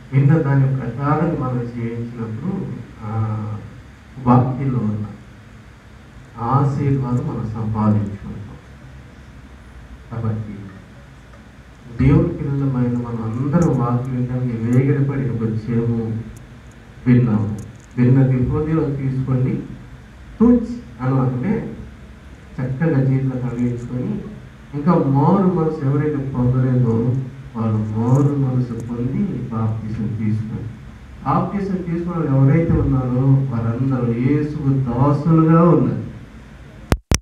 విన్న దాని ప్రకారం మనం చేయించినప్పుడు ఆ వాక్యంలో ఉన్న ఆశీర్వాదం మనం సంపాదించుకుంటాం కాబట్టి దేవుని పిల్లలమైన మనం అందరం వాక్యం వినడానికి వేగడపడి వచ్చేము విన్నాము విన్నది హృదయంలో తీసుకోండి తూచి అనగానే చక్కగా జీవితం కలిగించుకొని ఇంకా మారు మనసు ఎవరైతే పొందలేదో వాళ్ళు మారు మనసు పొంది బాప్తీసం తీసుకొని బాప్తీసం తీసుకున్న వాళ్ళు ఎవరైతే ఉన్నారో వారందరూ యేసుకు దాసులుగా ఉన్నారు